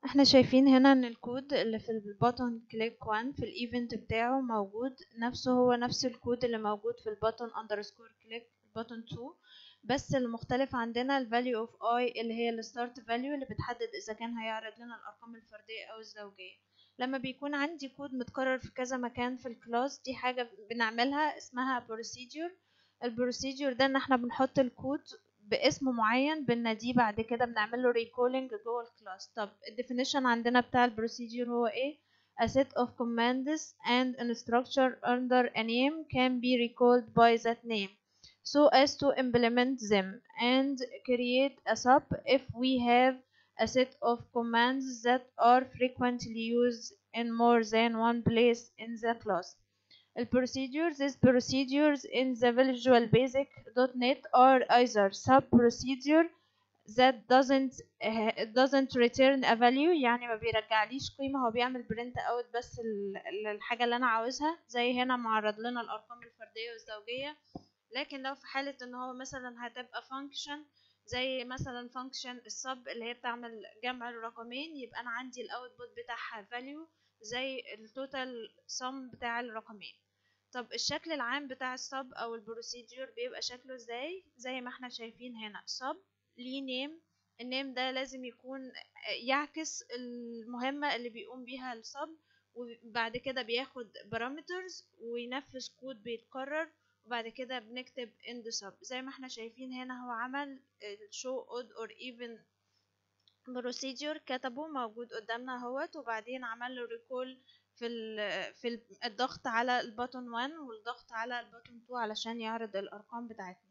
احنا شايفين هنا ان الكود اللي في البutton click 1 في الايفنت بتاعه موجود نفسه هو نفس الكود اللي موجود في البutton underscore click button 2 بس المختلف عندنا ال value of i اللي هي ال start value اللي بتحدد اذا كان هيعرض لنا الارقام الفردية او الزوجية لما بيكون عندي كود متكرر في كذا مكان في الكلاس دي حاجة بنعملها اسمها procedure البروسيجر ده ان احنا بنحط الكود باسم معين بناديه بعد كده بنعمل له ريكولينج جوه الكلاس طب الديفينيشن عندنا بتاع البروسيجر هو ايه a set of commands and a structure under a name can be recalled by that name so as to implement them and create a sub if we have a set of commands that are frequently used in more than one place in the class The procedures these procedures in the Visual Basic .NET are either sub procedure that doesn't uh, doesn't return a value يعني ما بيرجعليش قيمة هو بيعمل print out بس الحاجة اللي أنا عاوزها زي هنا معرض لنا الأرقام الفردية والزوجية لكن لو في حالة إن هو مثلا هتبقى function زي مثلا function السب اللي هي بتعمل جمع الرقمين يبقى أنا عندي الأوتبوت بتاعها value زي التوتال sum بتاع الرقمين طب الشكل العام بتاع السب او البروسيدور بيبقى شكله ازاي زي ما احنا شايفين هنا سب ليه نيم النيم ده لازم يكون يعكس المهمة اللي بيقوم بيها السب وبعد كده بياخد بارامترز وينفذ كود بيتكرر وبعد كده بنكتب end sub زي ما احنا شايفين هنا هو عمل show odd or even procedure كتبه موجود قدامنا اهوت وبعدين عمل له recall في ال في الضغط على البutton 1 والضغط على البutton 2 علشان يعرض الارقام بتاعتنا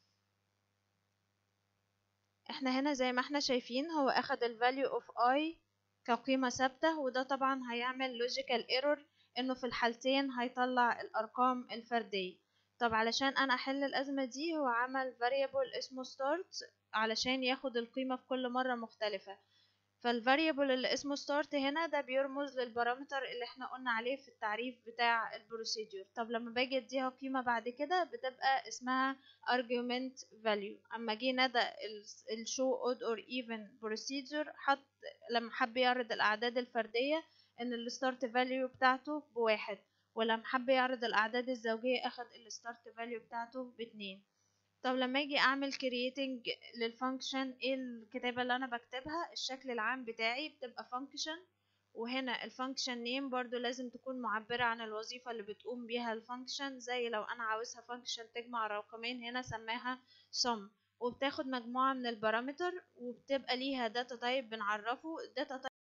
احنا هنا زي ما احنا شايفين هو اخد ال value of i كقيمة ثابتة وده طبعا هيعمل logical error انه في الحالتين هيطلع الارقام الفردية طب علشان انا احل الازمة دي هو عمل variable اسمه start علشان ياخد القيمة في كل مرة مختلفة فالفاريبل اللي اسمه start هنا ده بيرمز للبارامتر اللي احنا قلنا عليه في التعريف بتاع البروسيدور طب لما باجي اديها قيمة بعد كده بتبقى اسمها argument value اما جه ندى ال show odd or even procedure حط لما حب يعرض الاعداد الفردية ان ال start value بتاعته بواحد ولما حب يعرض الاعداد الزوجية اخد ال start value بتاعته باتنين طب لما اجي اعمل creating للفانكشن ايه الكتابة اللي انا بكتبها الشكل العام بتاعي بتبقى function وهنا الفانكشن نيم برضو لازم تكون معبرة عن الوظيفة اللي بتقوم بيها الفانكشن زي لو انا عاوزها فانكشن تجمع رقمين هنا سماها sum وبتاخد مجموعة من البارامتر وبتبقى ليها داتا تايب بنعرفه الداتا